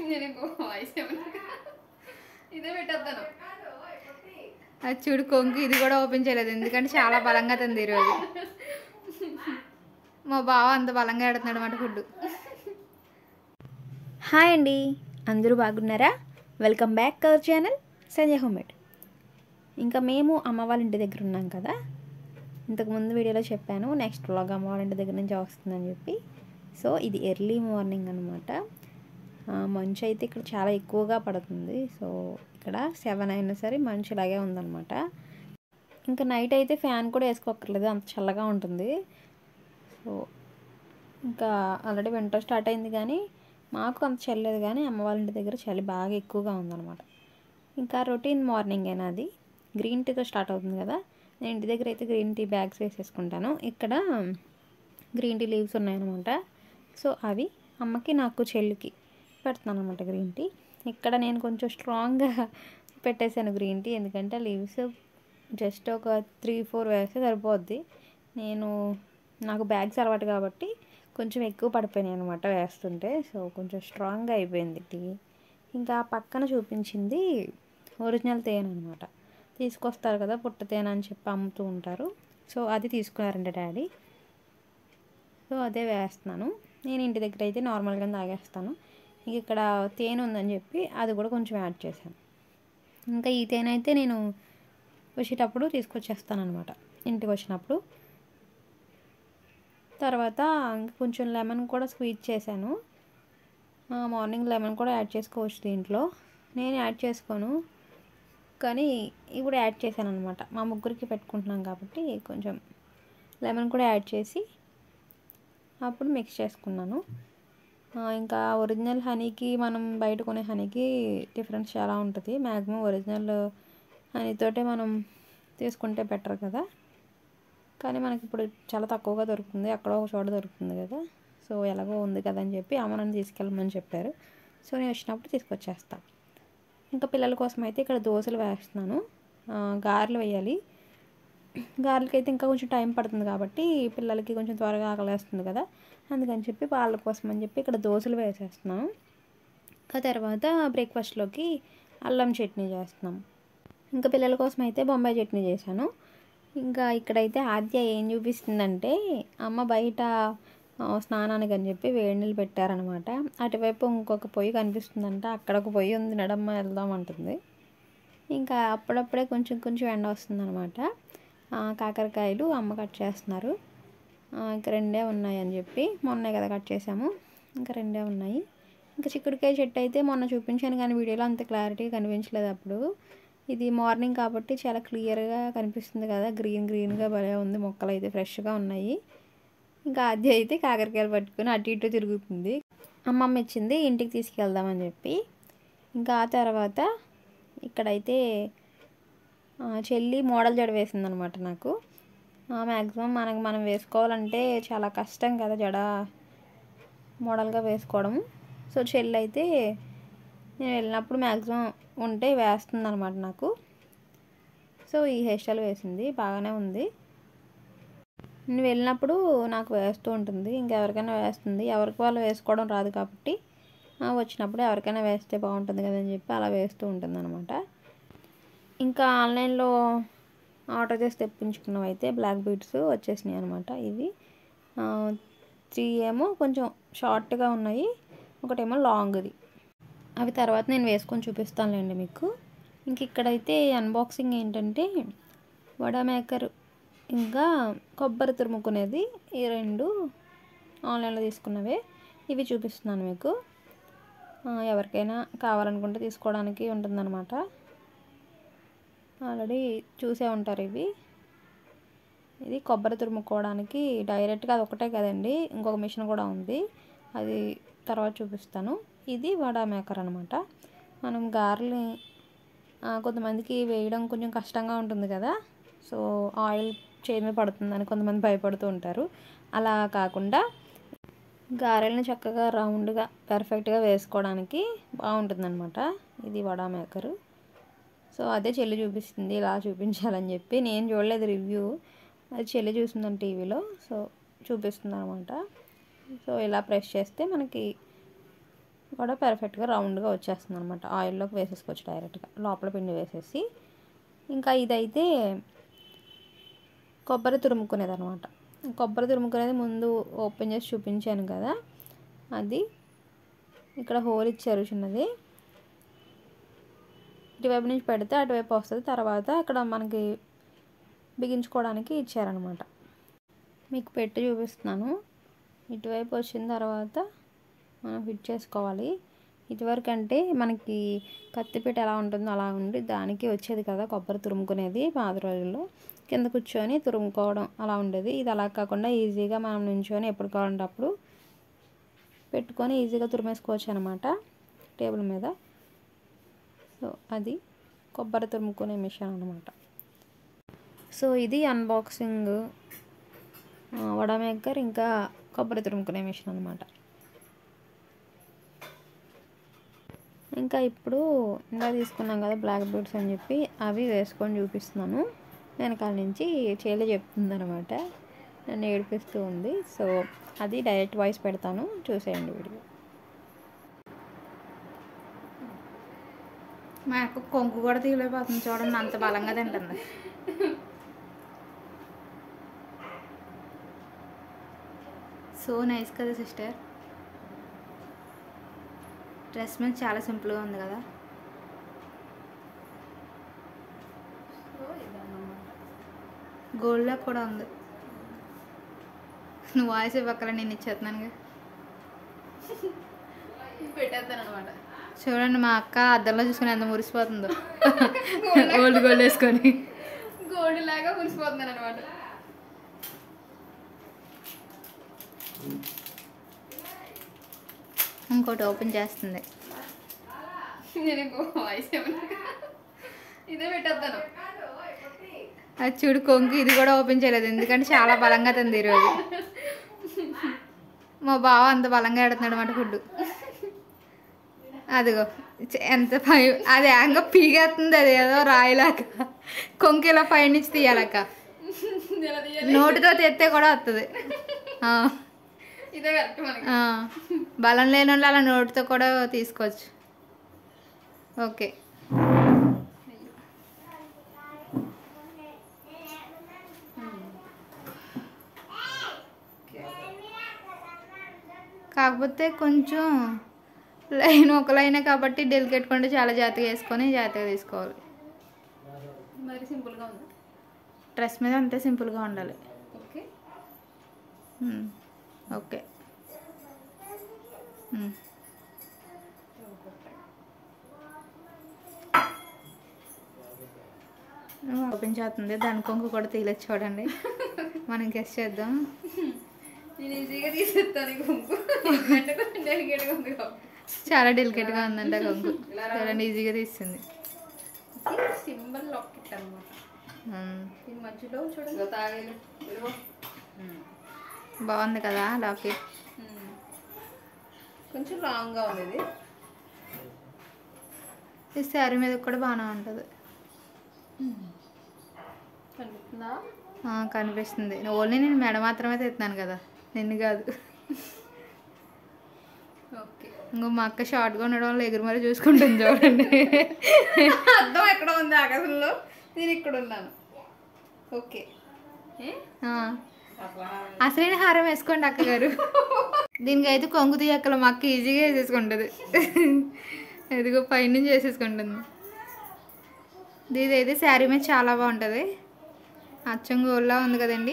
నేను ఇంకో వాయిస్ ఏమన్నా ఇదే పెట్టేస్తాను అది చూడు కొంగు ఇది కూడా ఓపెన్ చేయలేదు ఎందుకంటే చాలా బలంగా తంది ఈరోజు మా బావ అంత బలంగా ఎడుతున్నాడు అనమాట ఫుడ్ హాయ్ అండి అందరూ బాగున్నారా welcome back our channel Sanjay homemade ఇంకా మేము అమ్మ వాళ్ళ ఇంటి దగ్గర ఉన్నాం కదా ఇంతకు ముందు వీడియోలో చెప్పాను నెక్స్ట్ వ్లాగ్ అమ్మ వాళ్ళ ఇంటి దగ్గర నుంచి వస్తుందని చెప్పి సో ఇది ఎర్లీ మార్నింగ్ అనమాట మంచు అయితే ఇక్కడ చాలా ఎక్కువగా పడుతుంది సో ఇక్కడ సెవెన్ అయినా సరే మంచు ఇలాగే ఉందన్నమాట ఇంకా నైట్ అయితే ఫ్యాన్ కూడా వేసుకోక్కర్లేదు అంత చల్లగా ఉంటుంది సో ఇంకా ఆల్రెడీ వింటర్ స్టార్ట్ అయింది కానీ మాకు అంత చల్లలేదు కానీ అమ్మ వాళ్ళ ఇంటి దగ్గర చలి బాగా ఎక్కువగా ఉందన్నమాట ఇంకా రొటీన్ మార్నింగ్ అయినా అది గ్రీన్ టీతో స్టార్ట్ అవుతుంది కదా నేను ఇంటి దగ్గర అయితే గ్రీన్ టీ బ్యాగ్స్ వేసేసుకుంటాను ఇక్కడ గ్రీన్ టీ లీవ్స్ ఉన్నాయన్నమాట సో అవి అమ్మకి నాకు చెల్లికి పెడుతున్నాను అనమాట గ్రీన్ టీ ఇక్కడ నేను కొంచెం స్ట్రాంగ్గా పెట్టేశాను గ్రీన్ టీ ఎందుకంటే లీవ్స్ జస్ట్ ఒక త్రీ ఫోర్ వేస్తే సరిపోద్ది నేను నాకు బ్యాగ్స్ అలవాటు కాబట్టి కొంచెం ఎక్కువ పడిపోయినాయి అనమాట వేస్తుంటే సో కొంచెం స్ట్రాంగ్గా అయిపోయింది టీ ఇంకా పక్కన చూపించింది ఒరిజినల్ తేనె అనమాట తీసుకొస్తారు కదా పుట్ట తేనె అని చెప్పి అమ్ముతూ ఉంటారు సో అది తీసుకున్నారంట డాడీ సో అదే వేస్తున్నాను నేను ఇంటి దగ్గర అయితే నార్మల్గా తాగేస్తాను ఇంక ఇక్కడ తేనె ఉందని చెప్పి అది కూడా కొంచెం యాడ్ చేశాను ఇంకా ఈ తేనె అయితే నేను వచ్చేటప్పుడు తీసుకొచ్చేస్తాను అనమాట ఇంటికి వచ్చినప్పుడు తర్వాత ఇంక కొంచెం లెమన్ కూడా స్వీట్ చేశాను మార్నింగ్ లెమన్ కూడా యాడ్ చేసుకోవచ్చు దీంట్లో నేను యాడ్ చేసుకోను కానీ ఇప్పుడు యాడ్ చేశాను అనమాట మా ముగ్గురికి పెట్టుకుంటున్నాం కాబట్టి కొంచెం లెమన్ కూడా యాడ్ చేసి అప్పుడు మిక్స్ చేసుకున్నాను ఇంకా ఒరిజినల్ హనీకి మనం బయట కొనే హనీకి డిఫరెన్స్ చాలా ఉంటుంది మ్యాక్సిమం ఒరిజినల్ హనీతోటే మనం తీసుకుంటే బెటర్ కదా కానీ మనకి ఇప్పుడు చాలా తక్కువగా దొరుకుతుంది అక్కడ ఒక చోట దొరుకుతుంది కదా సో ఎలాగో ఉంది కదా అని చెప్పి అమ్మ నన్ను తీసుకెళ్ళమని చెప్పారు సో నేను వచ్చినప్పుడు తీసుకొచ్చేస్తాను ఇంకా పిల్లల కోసం అయితే ఇక్కడ దోశలు వేస్తున్నాను గారెలు వేయాలి గారెలకైతే ఇంకా కొంచెం టైం పడుతుంది కాబట్టి పిల్లలకి కొంచెం త్వరగా ఆకలేస్తుంది కదా అందుకని చెప్పి వాళ్ళ కోసం అని చెప్పి ఇక్కడ దోశలు వేసేస్తున్నాను ఇంకా తర్వాత బ్రేక్ఫాస్ట్లోకి అల్లం చట్నీ చేస్తున్నాం ఇంకా పిల్లల కోసం అయితే బొంబాయి చట్నీ చేశాను ఇంకా ఇక్కడైతే ఆద్య ఏం చూపిస్తుందంటే అమ్మ బయట స్నానానికి అని చెప్పి వేడి నీళ్ళు పెట్టారనమాట అటువైపు ఇంకొక పొయ్యి కనిపిస్తుందంట అక్కడ ఒక పొయ్యి ఉంది నడమ్మ వెళ్దాం అంటుంది ఇంకా అప్పుడప్పుడే కొంచెం కొంచెం ఎండ వస్తుందన్నమాట కాకరకాయలు అమ్మ కట్ చేస్తున్నారు ఇంకా రెండే ఉన్నాయి అని చెప్పి మొన్నే కదా కట్ చేసాము ఇంకా రెండే ఉన్నాయి ఇంకా చిక్కుడుకాయ చెట్టు అయితే మొన్న చూపించాను కానీ వీడియోలో అంత క్లారిటీ కనిపించలేదు అప్పుడు ఇది మార్నింగ్ కాబట్టి చాలా క్లియర్గా కనిపిస్తుంది కదా గ్రీన్ గ్రీన్గా భలే ఉంది మొక్కలు అయితే ఫ్రెష్గా ఉన్నాయి ఇంకా ఆద్య అయితే కాకరకాయలు పట్టుకుని అటు ఇటు తిరుగుతుంది అమ్మమ్మ ఇచ్చింది ఇంటికి తీసుకెళ్దామని చెప్పి ఇంకా ఆ తర్వాత ఇక్కడైతే చెల్లి మోడల్ జడ వేసిందనమాట నాకు మ్యాక్సిమం మనకు మనం వేసుకోవాలంటే చాలా కష్టం కదా జడ మోడల్గా వేసుకోవడం సో చెల్లి అయితే నేను వెళ్ళినప్పుడు మ్యాక్సిమం ఉంటే వేస్తుంది అనమాట నాకు సో ఈ హెయిర్ స్టైల్ వేసింది బాగానే ఉంది నేను వెళ్ళినప్పుడు నాకు వేస్తూ ఉంటుంది ఇంకెవరికైనా వేస్తుంది ఎవరికి వాళ్ళు వేసుకోవడం రాదు కాబట్టి వచ్చినప్పుడు ఎవరికైనా వేస్తే బాగుంటుంది కదని చెప్పి అలా వేస్తూ ఉంటుంది అనమాట ఇంకా ఆన్లైన్లో ఆర్డర్ చేసి తెప్పించుకున్నవి అయితే బ్లాక్ బీడ్స్ వచ్చేసినాయి అనమాట ఇవి త్రీ ఏమో కొంచెం షార్ట్గా ఉన్నాయి ఒకటేమో లాంగ్ది అవి తర్వాత నేను వేసుకొని చూపిస్తానులేండి మీకు ఇంక ఇక్కడైతే అన్బాక్సింగ్ ఏంటంటే వడ మేకర్ ఇంకా కొబ్బరి తురుముకునేది ఈ రెండు ఆన్లైన్లో తీసుకున్నవే ఇవి చూపిస్తున్నాను మీకు ఎవరికైనా కావాలనుకుంటే తీసుకోవడానికి ఉంటుందన్నమాట ఆల్రెడీ చూసే ఉంటారు ఇవి ఇది కొబ్బరి తురుముకోవడానికి డైరెక్ట్గా అది ఒకటే కదండి ఇంకొక మిషన్ కూడా ఉంది అది తర్వాత చూపిస్తాను ఇది వడ మేకర్ అనమాట మనం గారెలు కొంతమందికి వేయడం కొంచెం కష్టంగా ఉంటుంది కదా సో ఆయిల్ చేయి మీద పడుతుందని కొంతమంది భయపడుతూ ఉంటారు అలా కాకుండా గారెలను చక్కగా రౌండ్గా పర్ఫెక్ట్గా వేసుకోవడానికి బాగుంటుందన్నమాట ఇది వడా మేకరు సో అదే చెల్లి చూపిస్తుంది ఇలా చూపించాలని చెప్పి నేను చూడలేదు రివ్యూ అది చెల్లి చూసిందని టీవీలో సో చూపిస్తుంది అనమాట సో ఇలా ప్రెస్ చేస్తే మనకి కూడా పర్ఫెక్ట్గా రౌండ్గా వచ్చేస్తుంది అనమాట ఆయిల్లోకి వేసేసుకోవచ్చు డైరెక్ట్గా లోపల పిండి వేసేసి ఇంకా ఇదైతే కొబ్బరి తురుముకునేది అనమాట కొబ్బరి తురుముకునేది ముందు ఓపెన్ చేసి చూపించాను కదా అది ఇక్కడ హోల్ ఇచ్చారు చిన్నది ఇటువైపు నుంచి పెడితే అటువైపు వస్తుంది తర్వాత ఇక్కడ మనకి బిగించుకోవడానికి ఇచ్చారనమాట మీకు పెట్టి చూపిస్తున్నాను ఇటువైపు వచ్చిన తర్వాత మనం ఫిట్ చేసుకోవాలి ఇటువరకు అంటే మనకి కత్తిపీట ఎలా ఉంటుందో అలా ఉండి దానికి వచ్చేది కదా కొబ్బరి తురుముకునేది పాత రోజుల్లో కింద కూర్చొని తురుముకోవడం అలా ఉండేది ఇది అలా కాకుండా ఈజీగా మనం నుంచొని ఎప్పుడు కావాలంటే అప్పుడు పెట్టుకొని ఈజీగా తురిమేసుకోవచ్చు అనమాట టేబుల్ మీద సో అది కొబ్బరి తురుముకునే మిషన్ అనమాట సో ఇది అన్బాక్సింగ్ వడ మేకర్ ఇంకా కొబ్బరి తురుముకునే మిషన్ అనమాట ఇంకా ఇప్పుడు ఇంకా తీసుకున్నాం కదా బ్లాక్ బీడ్స్ అని చెప్పి అవి వేసుకొని చూపిస్తున్నాను వెనకాల నుంచి చేయలే చెప్తుంది అనమాట నన్ను ఏడిపిస్తూ ఉంది సో అది డైరెక్ట్ వాయిస్ పెడతాను చూసేయండి వీడియో మా యొక్క కొంకు కూడా తీయలేకపోతుంది చూడండి అంత బలంగా తింటుంది సో నైస్ కదా సిస్టర్ డ్రెస్ మీద చాలా సింపుల్గా ఉంది కదా గోల్డ్లో కూడా ఉంది నువ్వు వాయిస్ ఇవ్వక్కల నేను ఇచ్చేస్తున్నానుగా పెట్టేస్తాను అనమాట చూడండి మా అక్క అద్దంలో చూసుకుని ఎంత మురిసిపోతుందో ఓల్డ్ గోల్డ్ వేసుకొని గోల్డ్ లాగా మురిసిపోతున్నాను అనమాట ఇంకోటి ఓపెన్ చేస్తుంది నేను ఇంకో వాయిస్ ఏమన్నా ఇదే పెట్టేస్తాను అది చూడు కొంగు ఇది కూడా ఓపెన్ చేయలేదు ఎందుకంటే చాలా బలంగా తింది ఈరోజు మా బావ అంత బలంగా ఎడుతున్నాడు అన్నమాట ఫుడ్ అదిగో చ- ఎంత పై అది ఏకంగా పీగేస్తుంది అది ఏదో రాయిలాగా కొంకి ఇలా పైనుంచి తీయాలక్క ఇలా తీయాలి నోటితో తెస్తే కూడా వస్తుంది ఆ, ఇదే కరెక్ట్ మనకి ఆ. బలం లేని వాళ్ళు అలా నోటితో కూడా తీసుకోవచ్చు ఓకే కాకపోతే కొంచెం లైన్ ఒక లైనే కాబట్టి డెలికేట్ కొంటే చాలా జాగ్రత్తగా వేసుకొని జాగ్రత్తగా తీసుకోవాలి మరి సింపుల్గా ఉంది డ్రెస్ మీద అంతే సింపుల్గా ఉండాలి okay hmm. Okay hmm. Open చేస్తుంది దాని కొంగు కూడా తీయలేదు చూడండి మనం గెస్ట్ చేద్దాం నేను ఈజీగా తీసేస్తాను ఈ గుంపు అంటే కొంచెం డెలికేట్గా ఉంది కాబట్టి చాలా డెలికేట్గా ఉందంట కొంగు చూడండి ఈజీగా తీస్తుంది ఇది సింబల్ లాకెట్ అనమాట మ్మ్. దీని మధ్యలో చూడండి తాగేలు ఇదిగో. బాగుంది కదా లాకెట్ ఉమ్. కొంచెం రాంగ్గా ఉంది ఇది ఈ శారీ మీద కూడా బాగానే ఉంటుంది కనిపిస్తుందా ఆ, కనిపిస్తుంది ఓన్లీ నేను మెడ మాత్రమే తెస్తున్నాను కదా నిన్ను కాదు ఓకే ఇంకో మా అక్క షార్ట్గా ఉండడం వల్ల ఎగురు మరి చూసుకుంటుంది చూడండి అర్థం ఎక్కడ ఉంది ఆకాశంలో నేను ఇక్కడ ఉన్నాను ఓకే ఏ? ఆ, అసలైన హారం వేసుకోండి అక్కగారు దీనికి అయితే కొంగు తీయక్కల మా అక్క ఈజీగా వేసేసుకుంటుంది ఇదిగో పైనుంచి వేసేసుకుంటుంది ఇది అయితే శారీ మీద చాలా బాగుంటుంది అచ్చం గోల్లా ఉంది కదండి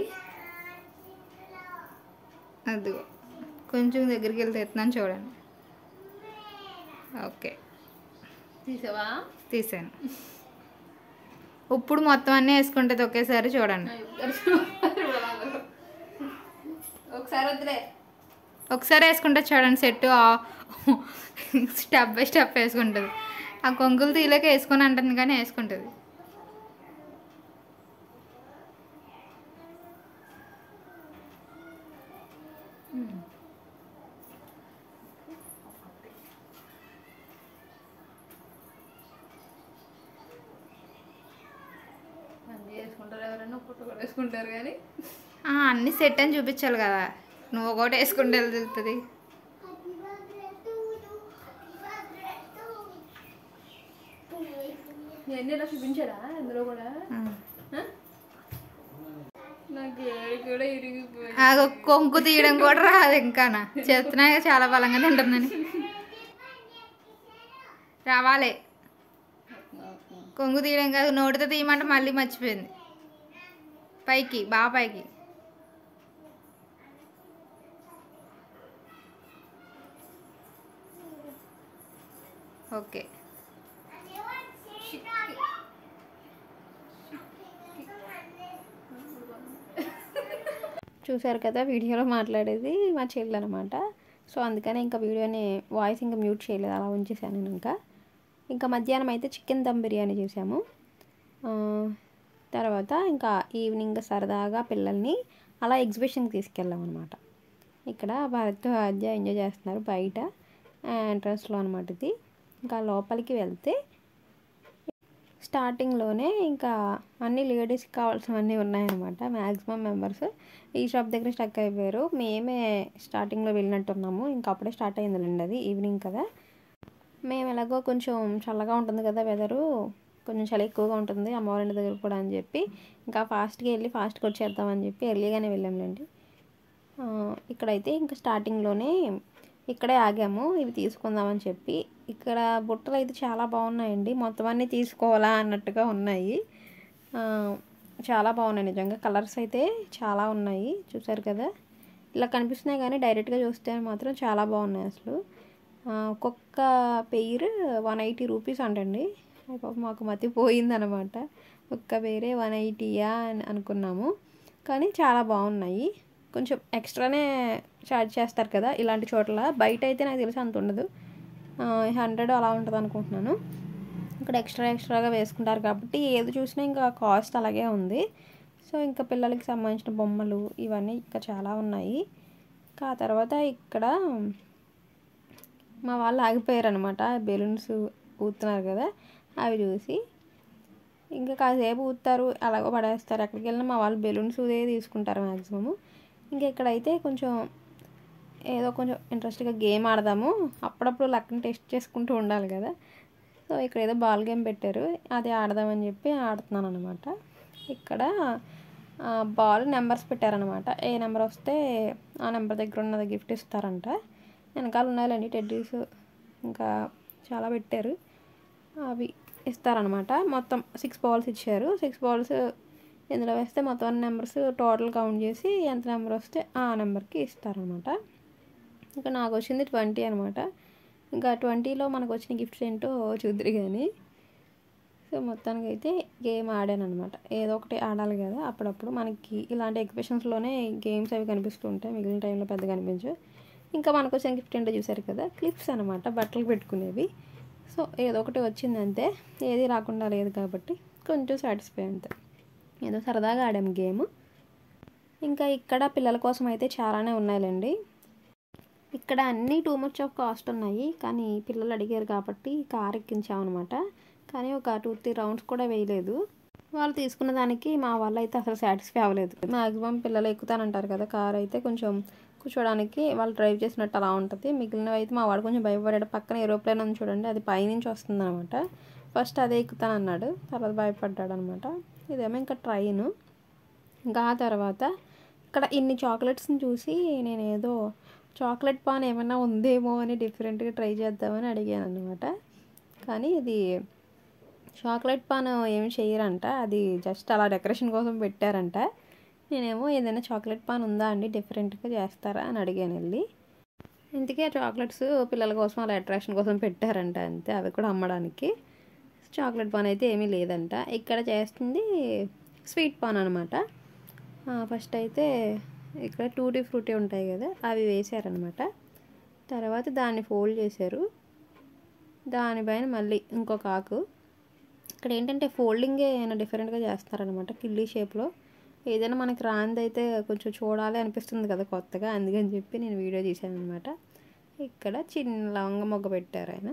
అదిగో కొంచెం దగ్గరికి వెళ్తే ఎత్తున్నాను చూడండి ఓకే తీసావా తీసాను ఇప్పుడు మొత్తం అన్నీ వేసుకుంటుంది ఒకేసారి చూడండి ఒకసారి వద్దులే ఒకసారి వేసుకుంటే చూడండి సెట్ స్టెప్ బై స్టెప్ వేసుకుంటుంది ఆ కొంగులు తీలేక వేసుకొని అంటుంది కానీ వేసుకుంటుంది అన్నీ వేసుకుంటారు ఎవరైనా పుట్టు కూడా వేసుకుంటారు కానీ ఆ, అన్నీ సెట్ అని చూపించాలి కదా నువ్వు ఒకటి వేసుకుంటే వెళ్తుంది ఇవన్నీ ఇలా చూపించారా ఇందులో కూడా ఆ. ఆ? నాకు ఏడు కూడా ఇరిగిపోయి ఆ కొంకు తీయడం కూడా రాదు ఇంకానా చేస్తున్నా చాలా బలంగానే ఉంటుందని రావాలి కొంగు తీయడం కాదు నోటితో తీయమంటే మళ్ళీ మర్చిపోయింది పైకి బాగా పైకి ఓకే చూశారు కదా వీడియోలో మాట్లాడేది మా చెల్లి అనమాట సో అందుకనే ఇంకా వీడియోని వాయిస్ ఇంకా మ్యూట్ చేయలేదు అలా ఉంచేసాను నేను ఇంకా ఇంకా మధ్యాహ్నం అయితే చికెన్ దమ్ బిర్యానీ చేసాము ఆ, తర్వాత ఇంకా ఈవినింగ్ సరదాగా పిల్లల్ని అలా ఎగ్జిబిషన్కి తీసుకెళ్ళాం అనమాట ఇక్కడ భారత్ ఆద్య ఎంజాయ్ చేస్తున్నారు బయట ఎంట్రన్స్లో అనమాట ఇది ఇంకా లోపలికి వెళ్తే స్టార్టింగ్లోనే ఇంకా అన్ని లేడీస్కి కావాల్సినవన్నీ ఉన్నాయన్నమాట మ్యాక్సిమం మెంబర్స్ ఈ షాప్ దగ్గర స్టక్ అయిపోయారు మేమే స్టార్టింగ్లో వెళ్ళినట్టున్నాము ఇంకా అప్పుడే స్టార్ట్ అయిందిలేండి అది ఈవినింగ్ కదా మేము ఎలాగో కొంచెం చల్లగా ఉంటుంది కదా వెదరు కొంచెం చలి ఎక్కువగా ఉంటుంది అమ్మవారి దగ్గర కూడా అని చెప్పి ఇంకా ఫాస్ట్గా వెళ్ళి ఫాస్ట్గా వచ్చేద్దామని చెప్పి ఎర్లీగానే వెళ్ళాంలేండి ఆ, ఇక్కడైతే ఇంకా స్టార్టింగ్లోనే ఇక్కడే ఆగాము ఇవి తీసుకుందామని చెప్పి ఇక్కడ బుట్టలు అయితే చాలా బాగున్నాయండి మొత్తం అన్నీ తీసుకోవాలా అన్నట్టుగా ఉన్నాయి ఆ, చాలా బాగున్నాయి నిజంగా కలర్స్ అయితే చాలా ఉన్నాయి చూసారు కదా ఇలా కనిపిస్తున్నాయి కానీ డైరెక్ట్గా చూస్తే మాత్రం చాలా బాగున్నాయి అసలు ఆ, ఒక్కొక్క పెయిర్ వన్ ఎయిటీ రూపీస్ అంటండి అయ్య బాబోయ్, మాకు మతి పోయిందనమాట ఒక్క పేరే వన్ ఎయిటీయా అని అనుకున్నాము కానీ చాలా బాగున్నాయి కొంచెం ఎక్స్ట్రానే ఛార్జ్ చేస్తారు కదా ఇలాంటి చోట్ల బయట అయితే నాకు తెలిసి అంత ఉండదు హండ్రెడ్ అలా ఉంటుంది అనుకుంటున్నాను ఇక్కడ ఎక్స్ట్రా ఎక్స్ట్రాగా వేసుకుంటారు కాబట్టి ఏది చూసినా ఇంకా కాస్ట్ అలాగే ఉంది సో ఇంకా పిల్లలకి సంబంధించిన బొమ్మలు ఇవన్నీ ఇంకా చాలా ఉన్నాయి ఇంకా ఆ తర్వాత ఇక్కడ మా వాళ్ళు ఆగిపోయారు అనమాట బెలూన్స్ ఊతున్నారు కదా అవి చూసి ఇంకా కాసేపు ఊతారు అలాగో పడేస్తారు ఎక్కడికి వెళ్ళినా మా వాళ్ళు బెలూన్స్ ఊదే తీసుకుంటారు మ్యాక్సిమము ఇంకా ఇక్కడైతే కొంచెం ఏదో కొంచెం ఇంట్రెస్ట్గా గేమ్ ఆడదాము అప్పుడప్పుడు లక్ని టెస్ట్ చేసుకుంటూ ఉండాలి కదా సో ఇక్కడ ఏదో బాల్ గేమ్ పెట్టారు అది ఆడదామని చెప్పి ఆడుతున్నాను అనమాట ఇక్కడ ఆ, బాల్ నెంబర్స్ పెట్టారనమాట ఏ నెంబర్ వస్తే ఆ నెంబర్ దగ్గర ఉన్నది గిఫ్ట్ ఇస్తారంట వెనకాల ఉన్నాయండి టెడ్డీస్ ఇంకా చాలా పెట్టారు అవి ఇస్తారనమాట మొత్తం సిక్స్ బాల్స్ ఇచ్చారు సిక్స్ బాల్స్ ఇందులో వేస్తే మొత్తం అన్ని నెంబర్స్ టోటల్ కౌంట్ చేసి ఎంత నెంబర్ వస్తే ఆ నెంబర్కి ఇస్తారనమాట ఇంకా నాకు వచ్చింది ట్వంటీ అనమాట ఇంకా ట్వంటీలో మనకు వచ్చిన గిఫ్ట్స్ ఏంటో చూద్దరు కానీ సో మొత్తానికి అయితే గేమ్ ఆడాను అనమాట ఏదో ఒకటి ఆడాలి కదా అప్పుడప్పుడు మనకి ఇలాంటి ఎగ్జిబిషన్స్లోనే గేమ్స్ అవి కనిపిస్తూ ఉంటాయి మిగిలిన టైంలో పెద్ద కనిపించు ఇంకా మనకు వచ్చిన గిఫ్ట్ ఏంటో చూసారు కదా క్లిప్స్ అనమాట బట్టలు పెట్టుకునేవి సో ఏదో ఒకటి వచ్చింది అంతే ఏది రాకుండా లేదు కాబట్టి కొంచెం సాటిస్ఫై అంతే ఏదో సరదాగా ఆడాము గేమ్ ఇంకా ఇక్కడ పిల్లల కోసం అయితే చాలానే ఉన్నాయిలేండి ఇక్కడ అన్నీ టూ మచ్ ఆఫ్ కాస్ట్ ఉన్నాయి కానీ పిల్లలు అడిగారు కాబట్టి కార్ ఎక్కించామన్నమాట కానీ ఒక టూ త్రీ రౌండ్స్ కూడా వేయలేదు వాళ్ళు తీసుకున్న దానికి మా వాళ్ళు అయితే అసలు సాటిస్ఫై అవ్వలేదు మాక్సిమం పిల్లలు ఎక్కుతానంటారు కదా కార్ అయితే కొంచెం కూర్చోడానికి వాళ్ళు డ్రైవ్ చేసినట్టు అలా ఉంటుంది మిగిలినవి అయితే మా వాడు కొంచెం భయపడాడు పక్కన ఏరోప్లేన్ ఉంది చూడండి అది పైనుంచి వస్తుంది అనమాట ఫస్ట్ అదే ఎక్కుతానన్నాడు తర్వాత భయపడ్డాడు అనమాట ఇదేమో ఇంకా ట్రైన్ ఇంకా ఆ తర్వాత ఇక్కడ ఇన్ని చాక్లెట్స్ని చూసి నేను ఏదో చాక్లెట్ పాన్ ఏమైనా ఉందేమో అని డిఫరెంట్గా ట్రై చేద్దామని అడిగాను అనమాట కానీ ఇది చాక్లెట్ పాన్ ఏమి చేయరంట అది జస్ట్ అలా డెకరేషన్ కోసం పెట్టారంట నేనేమో ఏదైనా చాక్లెట్ పాన్ ఉందా అండి డిఫరెంట్గా చేస్తారా అని అడిగాను వెళ్ళి ఇంతకీ ఆ చాక్లెట్స్ పిల్లల కోసం అలా అట్రాక్షన్ కోసం పెట్టారంట అంతే అవి కూడా అమ్మడానికి చాక్లెట్ పాన్ అయితే ఏమీ లేదంట ఇక్కడ చేస్తుంది స్వీట్ పాన్ అనమాట ఫస్ట్ అయితే ఇక్కడ టూటీ ఫ్రూటీ ఉంటాయి కదా అవి వేసారనమాట తర్వాత దాన్ని ఫోల్డ్ చేశారు దానిపైన మళ్ళీ ఇంకొక ఆకు ఇక్కడ ఏంటంటే ఫోల్డింగే ఏమైనా డిఫరెంట్గా చేస్తారనమాట కిల్లీ షేప్లో ఏదైనా మనకి రాంది అయితే కొంచెం చూడాలి అనిపిస్తుంది కదా కొత్తగా అందుకని చెప్పి నేను వీడియో తీశాను అనమాట ఇక్కడ చిన్న లవంగ మొగ్గ పెట్టారు ఆయన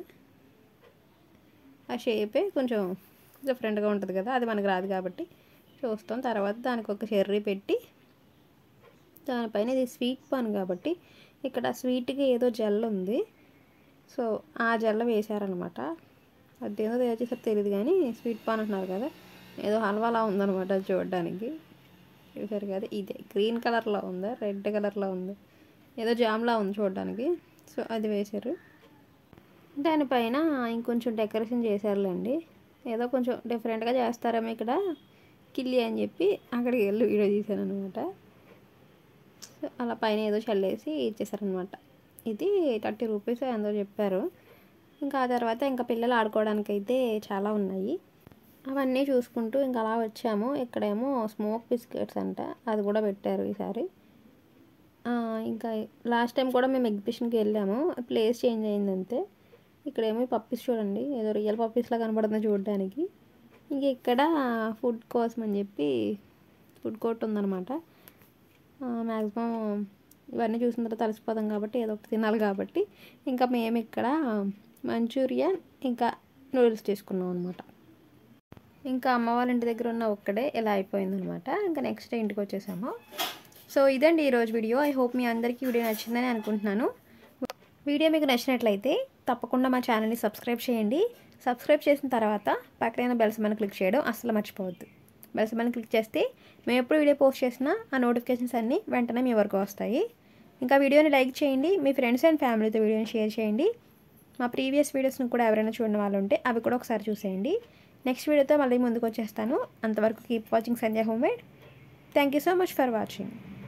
ఆ షేపే కొంచెం డిఫరెంట్గా ఉంటుంది కదా అది మనకు రాదు కాబట్టి చూస్తాం తర్వాత దానికి ఒక చెర్రీ పెట్టి దానిపైన ఇది స్వీట్ పాన్ కాబట్టి ఇక్కడ స్వీట్గా ఏదో జెల్ ఉంది సో ఆ జెల్ వేశారనమాట అదేదో తయారు చేసారు తెలియదు కానీ స్వీట్ పాన్ అంటున్నారు కదా ఏదో హల్వాలా ఉందన్నమాట అది చూడడానికి చూసారు కదా ఇదే గ్రీన్ కలర్లో ఉందా రెడ్ కలర్లో ఉంది ఏదో జామ్లా ఉంది చూడడానికి సో అది వేశారు దానిపైన ఇంకొంచెం డెకరేషన్ చేశారులేండి ఏదో కొంచెం డిఫరెంట్గా చేస్తారేమో ఇక్కడ కిల్లి అని చెప్పి అక్కడికి వెళ్ళి వీడియో తీశాను అనమాట సో అలా పైన ఏదో చల్లేసి ఇచ్చేసారనమాట ఇది థర్టీ రూపీస్ ఎంతో చెప్పారు ఇంకా ఆ తర్వాత ఇంకా పిల్లలు ఆడుకోవడానికి అయితే చాలా ఉన్నాయి అవన్నీ చూసుకుంటూ ఇంకా అలా వచ్చాము ఇక్కడేమో స్మోక్ బిస్కెట్స్ అంట అది కూడా పెట్టారు ఈసారి ఆ, ఇంకా లాస్ట్ టైం కూడా మేము ఎగ్జిబిషన్కి వెళ్ళాము ప్లేస్ చేంజ్ అయింది అంతే ఇక్కడేమో ఈ పప్పీస్ చూడండి ఏదో రియల్ పప్పీస్లా కనబడుతుంది చూడడానికి ఇంక ఇక్కడ ఫుడ్ కోసం అని చెప్పి ఫుడ్ కోర్ట్ ఉందన్నమాట మ్యాక్సిమం ఇవన్నీ చూసిన తర్వాత తలసిపోతాం కాబట్టి ఏదో ఒకటి తినాలి కాబట్టి ఇంకా మేము ఇక్కడ మంచూరియన్ ఇంకా నూడిల్స్ తీసుకున్నాం అనమాట ఇంకా అమ్మ వాళ్ళ ఇంటి దగ్గర ఉన్న ఒక్కడే ఇలా అయిపోయిందనమాట ఇంకా నెక్స్ట్ డే ఇంటికి వచ్చేసాము సో ఇదండి ఈరోజు వీడియో ఐ హోప్ మీ అందరికీ వీడియో నచ్చిందని అనుకుంటున్నాను వీడియో మీకు నచ్చినట్లయితే తప్పకుండా మా ఛానల్ని సబ్స్క్రైబ్ చేయండి సబ్స్క్రైబ్ చేసిన తర్వాత పక్కన బెల్స్ మన క్లిక్ చేయడం అస్సలు మర్చిపోవద్దు బెల్స్ మన క్లిక్ చేస్తే మేము ఎప్పుడు వీడియో పోస్ట్ చేసినా ఆ నోటిఫికేషన్స్ అన్నీ వెంటనే మీ వరకు వస్తాయి ఇంకా వీడియోని లైక్ చేయండి మీ ఫ్రెండ్స్ అండ్ ఫ్యామిలీతో వీడియోని షేర్ చేయండి మా ప్రీవియస్ వీడియోస్ని కూడా ఎవరైనా చూడని వాళ్ళు ఉంటే అవి కూడా ఒకసారి చూసేయండి నెక్స్ట్ వీడియోతో మళ్ళీ ముందుకు వచ్చేస్తాను అంతవరకు keep watching Sandhya home made thank you so much for watching